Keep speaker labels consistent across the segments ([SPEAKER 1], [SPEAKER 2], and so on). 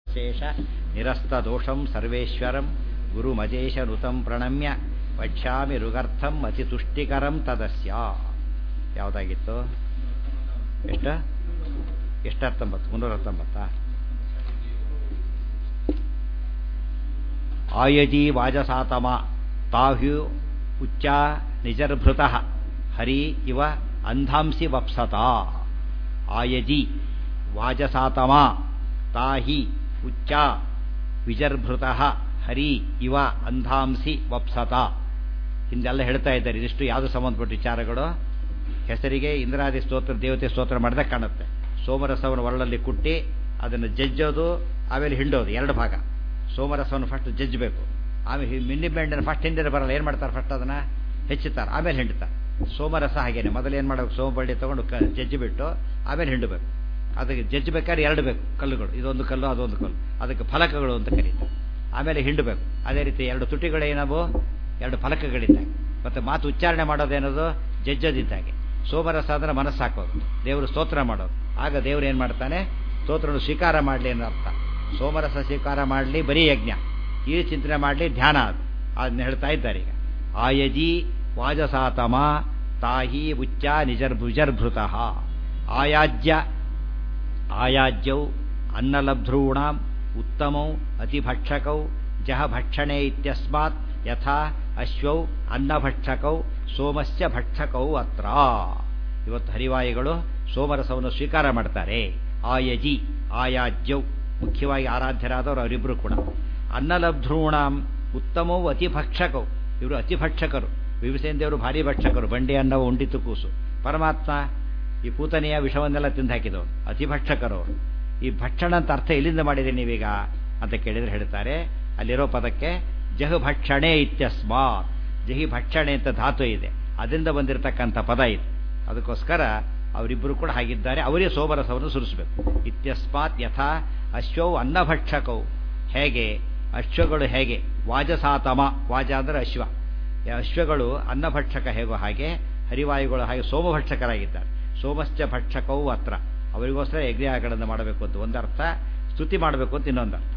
[SPEAKER 1] ಶೇಷ ನಿರಸ್ತದೋಷಂ ಸರ್ವೇಶ್ವರಂ ಗುರುಮಜೇಶನುತಂ ಪ್ರಣಮ್ಯ ವಕ್ಷ್ಯಾಮಿ ಋಗರ್ಥಂ ಅತಿ ತುಷ್ಟಿಕರಂ ತದಸ್ಯ ಯಾವುದಾಗಿತ್ತು ಎಷ್ಟ ಎಷ್ಟು ಹತ್ತೊಂಬತ್ತು ಮುನ್ನೂರ ಹತ್ತೊಂಬತ್ತಾ ಆಯಜಿ ವಾಜಸಾತಮ ತಾಹ್ಯು ಉಚ್ಚ ನಿಜರ್ಭೃತ ಹರಿ ಇವ ಅಂಧಾಂಸಿ ವಪ್ಸತ ಆಯಜಿ ವಾಜಸಾತಮ ತಾಹಿ ಉಚ್ಚ ವಿಜರ್ಭೃತ ಹರಿ ಇವ ಅಂಧಾಂಸಿ ವಪ್ಸತ ಹಿಂದೆಲ್ಲ ಹೇಳ್ತಾ ಇದ್ದಾರೆ ಇದಿಷ್ಟು ಯಾವುದು ಸಂಬಂಧಪಟ್ಟ ವಿಚಾರಗಳು ಹೆಸರಿಗೆ ಇಂದ್ರಾದಿ ಸ್ತೋತ್ರ ದೇವತೆ ಸ್ತೋತ್ರ ಮಾಡಿದಾಗ ಕಾಣುತ್ತೆ ಸೋಮರಸವನ್ನು ಒರಳಲ್ಲಿ ಕುಟ್ಟಿ ಅದನ್ನು ಜಜ್ಜೋದು ಆಮೇಲೆ ಹಿಂಡೋದು ಎರಡು ಭಾಗ ಸೋಮರಸವನ್ನು ಫಸ್ಟ್ ಜಜ್ಜಬೇಕು ಆಮೇಲೆ ಮಿಂಡಿಬೆಂಡನ್ನು ಫಸ್ಟ್ ಹಿಂದಿನ ಬರಲ್ಲ ಏನು ಮಾಡ್ತಾರೆ ಫಸ್ಟ್ ಅದನ್ನು ಹೆಚ್ಚುತ್ತಾರೆ ಆಮೇಲೆ ಹಿಂಡ್ತಾರೆ ಸೋಮರಸ ಹಾಗೇನೆ ಮೊದಲು ಏನು ಮಾಡಬೇಕು ಸೋಮ ಬಳ್ಳಿ ತೊಗೊಂಡು ಕ ಜಜ್ಜಿಬಿಟ್ಟು ಆಮೇಲೆ ಹಿಂಡಬೇಕು ಅದಕ್ಕೆ ಜಜ್ಜಬೇಕಾದ್ರೆ ಎರಡು ಬೇಕು ಕಲ್ಲುಗಳು ಇದೊಂದು ಕಲ್ಲು ಅದೊಂದು ಕಲ್ಲು ಅದಕ್ಕೆ ಫಲಕಗಳು ಅಂತ ಕರೀತಾರೆ ಆಮೇಲೆ ಹಿಂಡಬೇಕು ಅದೇ ರೀತಿ ಎರಡು ತುಟಿಗಳೇನವು ಎರಡು ಫಲಕಗಳಿದ್ದಾಗ ಮತ್ತು ಮಾತು ಉಚ್ಚಾರಣೆ ಮಾಡೋದೇನದು ಜಜ್ಜೋದಿದ್ದಾಗೆ ಸೋಮರಸ ಅಂದ್ರೆ ಮನಸ್ಸು ಹಾಕೋದು ದೇವರು ಸ್ತೋತ್ರ ಮಾಡೋದು ಆಗ ದೇವರು ಏನು ಮಾಡ್ತಾನೆ ಸ್ತೋತ್ರವನ್ನು ಸ್ವೀಕಾರ ಮಾಡಲಿ ಅನ್ನೋ ಅರ್ಥ ಸೋಮರಸ ಸ್ವೀಕಾರ ಮಾಡಲಿ ಬರೀ ಯಜ್ಞ ಈ ಚಿಂತನೆ ಮಾಡಲಿ ಧ್ಯಾನ ಅದು ಅದನ್ನ ಹೇಳ್ತಾ ಇದ್ದಾರೆ ಈಗ ಆಯಜಿ ವಾಜಸಾತಮ ತಾಹಿ ಉಚ್ಚ ನಿಜರ್ಭುಜರ್ಭೃತ ಆಯಾಜ್ಯ ಆಯಾಜ್ಯೌ ಅನ್ನಲಬ್ಧॄಣಾಂ ಉತ್ತಮೌ ಅತಿಭಕ್ಷಕೌ ಜಹ ಭಕ್ಷಣೆ ಇತ್ಯಸ್ಮಾತ್ ಯಥಾ ಅಶ್ವೌ ಅನ್ನಭಕ್ಷಕೌ ಸೋಮಸ್ಯ ಭಕ್ಷಕೌ ಅತ್ರ ಇವತ್ತು ಹರಿವಾಯಿಗಳು ಸೋಮರಸವನ್ನು ಸ್ವೀಕಾರ ಮಾಡ್ತಾರೆ ಆಯಜಿ ಆಯಾಜ್ಯೌ ಮುಖ್ಯವಾಗಿ ಆರಾಧ್ಯರಾದವರು ಅವರಿಬ್ಬರು ಕೂಡ ಅನ್ನಲಬ್ಧೃಣಾಂ ಉತ್ತಮವು ಅತಿಭಕ್ಷಕವು ಇವರು ಅತಿಭಕ್ಷಕರು ವಿಭೀಷಣ ದೇವರು ಭಾರಿ ಭಕ್ಷಕರು ಬಂಡಿ ಅನ್ನವು ಉಂಡಿತು ಕೂಸು ಪರಮಾತ್ಮ ಈ ಪೂತನೆಯ ವಿಷವನ್ನೆಲ್ಲ ತಿಂದು ಹಾಕಿದವರು ಅತಿಭಕ್ಷಕರು ಅವರು ಈ ಭಕ್ಷಣ ಅಂತ ಅರ್ಥ ಎಲ್ಲಿಂದ ಮಾಡಿದೆ ನೀವೀಗ ಅಂತ ಕೇಳಿದ್ರೆ ಹೇಳ್ತಾರೆ ಅಲ್ಲಿರೋ ಪದಕ್ಕೆ ಜಹ ಭಕ್ಷಣೆ ಇತ್ಯಸ್ಮಾತ್ ಜಹಿ ಭಕ್ಷಣೆ ಅಂತ ಧಾತು ಇದೆ ಅದರಿಂದ ಬಂದಿರತಕ್ಕಂಥ ಪದ ಇದು ಅದಕ್ಕೋಸ್ಕರ ಅವರಿಬ್ಬರು ಕೂಡ ಹಾಗಿದ್ದಾರೆ ಅವರೇ ಸೋಮರಸವನ್ನು ಸುರಿಸಬೇಕು ಇತ್ಯಸ್ಮಾತ್ ಯಥಾ ಅಶ್ವವು ಅನ್ನಭಕ್ಷಕವು ಹೇಗೆ ಅಶ್ವಗಳು ಹೇಗೆ ವಾಜಸಾತಮ ವಾಜ ಅಂದರೆ ಅಶ್ವ ಅಶ್ವಗಳು ಅನ್ನಭಕ್ಷಕ ಹೇಗೋ ಹಾಗೆ ಹರಿವಾಯುಗಳು ಹಾಗೆ ಸೋಮಭಕ್ಷಕರಾಗಿದ್ದಾರೆ ಸೋಮಶ್ಚ ಭಕ್ಷಕವು ಅತ್ರ ಅವರಿಗೋಸ್ಕರ ಯಜ್ಞಗಳನ್ನು ಮಾಡಬೇಕು ಅಂತ ಒಂದರ್ಥ ಸ್ತುತಿ ಮಾಡಬೇಕು ಅಂತ ಇನ್ನೊಂದರ್ಥ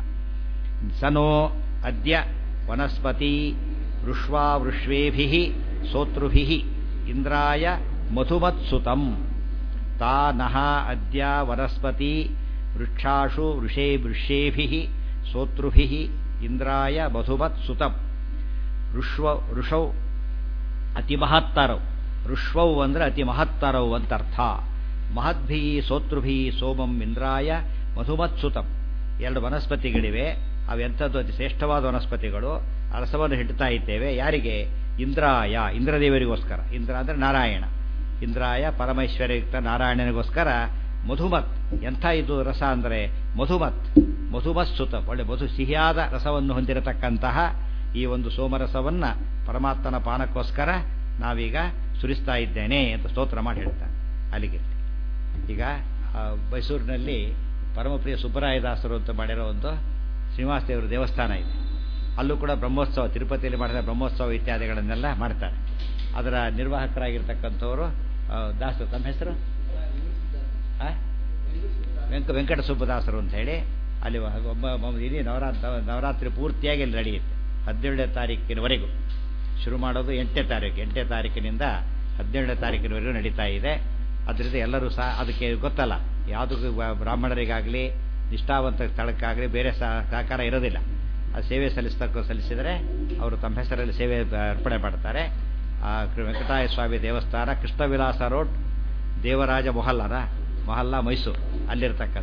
[SPEAKER 1] ಸನೋ ಅದ್ಯ ವನಸ್ಪತಿ ವೃಷ್ವಾ ವೃಷ್ವೇಭಿ ಸೋತೃಭಿ ಇಂದ್ರಾಯ ಮಧುಮತ್ಸುತಂ ತಾ ನಃ ಅದ್ಯ ವನಸ್ಪತಿ ವೃಕ್ಷಾಶು ವೃಷೇ ವೃಷೇಭಿ ಸೋತೃಭಿ ಇಂದ್ರಾಯ ಮಧುಮತ್ಸುತಂ ಋಷ್ವ ಋಷೌ ಅತಿ ಮಹತ್ತರವು ಋಷ್ವವು ಅಂದರೆ ಅತಿ ಮಹತ್ತರವು ಅಂತ ಅರ್ಥ ಮಹದ್ಭಿ ಸೋತೃಭಿ ಸೋಮಂ ಇಂದ್ರಾಯ ಮಧುಮತ್ಸುತಂ ಎರಡು ವನಸ್ಪತಿಗಳಿವೆ ಅವೆಂಥದ್ದು ಅತಿ ಶ್ರೇಷ್ಠವಾದ ವನಸ್ಪತಿಗಳು ರಸವನ್ನು ಹಿಡ್ತಾ ಇದ್ದೇವೆ ಯಾರಿಗೆ ಇಂದ್ರಾಯ ಇಂದ್ರದೇವರಿಗೋಸ್ಕರ ಇಂದ್ರ ಅಂದರೆ ನಾರಾಯಣ ಇಂದ್ರಾಯ ಪರಮೇಶ್ವರಯುಕ್ತ ನಾರಾಯಣನಿಗೋಸ್ಕರ ಮಧುಮತ್ ಎಂಥ ಇದು ರಸ ಅಂದರೆ ಮಧುಮತ್ ಮಧುಮತ್ ಸುತ ಒಳ್ಳೆ ಮಧು ಸಿಹಿಯಾದ ರಸವನ್ನು ಹೊಂದಿರತಕ್ಕಂತಹ ಈ ಒಂದು ಸೋಮರಸವನ್ನ ಪರಮಾತ್ಮನ ಪಾನಕ್ಕೋಸ್ಕರ ನಾವೀಗ ಸುರಿಸ್ತಾ ಇದ್ದೇನೆ ಅಂತ ಸ್ತೋತ್ರ ಮಾಡಿ ಹೇಳ್ತಾನೆ ಅಲ್ಲಿಗೆ ಈಗ ಮೈಸೂರಿನಲ್ಲಿ ಪರಮಪ್ರಿಯ ಸುಬ್ಬರಾಯದಾಸರು ಅಂತ ಮಾಡಿರೋ ಒಂದು ಶ್ರೀನಿವಾಸ ದೇವರ ದೇವಸ್ಥಾನ ಇದೆ ಅಲ್ಲೂ ಕೂಡ ಬ್ರಹ್ಮೋತ್ಸವ ತಿರುಪತಿಯಲ್ಲಿ ಮಾಡಿದ ಬ್ರಹ್ಮೋತ್ಸವ ಇತ್ಯಾದಿಗಳನ್ನೆಲ್ಲ ಮಾಡ್ತಾರೆ ಅದರ ನಿರ್ವಾಹಕರಾಗಿರ್ತಕ್ಕಂಥವರು ದಾಸ ತಮ್ಮ ಹೆಸರು ವೆಂಕ ವೆಂಕಟ ಸುಬ್ಬದಾಸರು ಅಂತ ಹೇಳಿ ಅಲ್ಲಿ ಒಬ್ಬ ಇಡೀ ನವರಾತ್ರ ನವರಾತ್ರಿ ಪೂರ್ತಿಯಾಗಿ ಅಲ್ಲಿ ನಡೆಯುತ್ತೆ ಹದಿನೇಳನೇ ತಾರೀಕಿನವರೆಗೂ ಶುರು ಮಾಡೋದು ಎಂಟನೇ ತಾರೀಕು ಎಂಟನೇ ತಾರೀಕಿನಿಂದ ಹದಿನೇಳನೇ ತಾರೀಕಿನವರೆಗೂ ನಡೀತಾ ಇದೆ ಅದರಿಂದ ಎಲ್ಲರೂ ಸಹ ಅದಕ್ಕೆ ಗೊತ್ತಲ್ಲ ಯಾವುದಕ್ಕೂ ಬ್ರಾಹ್ಮಣರಿಗಾಗಲಿ ನಿಷ್ಠಾವಂತ ಸ್ಥಳಕ್ಕಾಗಲಿ ಬೇರೆ ಸಹಕಾರ ಇರೋದಿಲ್ಲ ಅದು ಸೇವೆ ಸಲ್ಲಿಸ್ತಕ್ಕ ಸಲ್ಲಿಸಿದರೆ ಅವರು ತಮ್ಮ ಹೆಸರಲ್ಲಿ ಸೇವೆ ಅರ್ಪಣೆ ಮಾಡ್ತಾರೆ ಆ ವೆಂಕಟಾಯ ಸ್ವಾಮಿ ದೇವಸ್ಥಾನ ಕೃಷ್ಣವಿಲಾಸ ರೋಡ್ ದೇವರಾಜ ಮೊಹಲ್ಲನ ಮೊಹಲ್ಲಾ ಮೈಸೂರು ಅಲ್ಲಿರ್ತಕ್ಕಂಥ